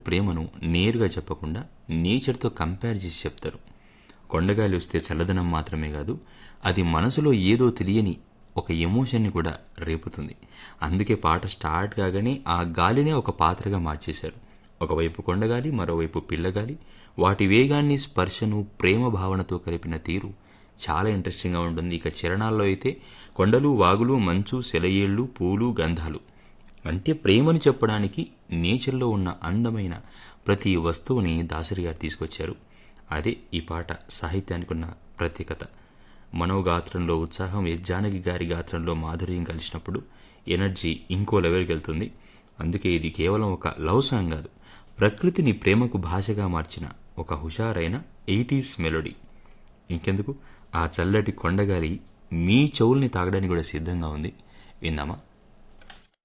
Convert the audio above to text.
ప్రేమను నేరుగా చెప్పకుండా నేచర్తో కంపేర్ చేసి చెప్తారు కొండగాలి వస్తే చల్లదనం మాత్రమే కాదు అది మనసులో ఏదో తెలియని ఒక ఎమోషన్ని కూడా రేపుతుంది అందుకే పాట స్టార్ట్ కాగానే ఆ గాలినే ఒక పాత్రగా మార్చేశారు ఒకవైపు కొండగాలి మరోవైపు పిల్లగాలి వాటి వేగాన్ని స్పర్శను ప్రేమ భావనతో కలిపిన తీరు చాలా ఇంట్రెస్టింగ్గా ఉంటుంది ఇక చరణాల్లో అయితే కొండలు వాగులు మంచు సెలయేళ్ళు పూలు గంధాలు అంటే ప్రేమను చెప్పడానికి నేచర్లో ఉన్న అందమైన ప్రతి వస్తువుని దాసరి గారు తీసుకొచ్చారు అదే ఈ పాట సాహిత్యానికి ఉన్న ప్రత్యేకత మనోగాత్రంలో ఉత్సాహం ఎస్ జానకి గారి గాత్రంలో మాధుర్యం కలిసినప్పుడు ఎనర్జీ ఇంకో లెవెల్కి వెళ్తుంది అందుకే ఇది కేవలం ఒక లవ్ సాంగ్ కాదు ప్రకృతిని ప్రేమకు భాషగా మార్చిన ఒక హుషారైన ఎయిటీస్ మెలోడీ ఇంకెందుకు ఆ చల్లటి కొండగాలి మీ చెవుల్ని తాగడానికి కూడా సిద్ధంగా ఉంది విందామా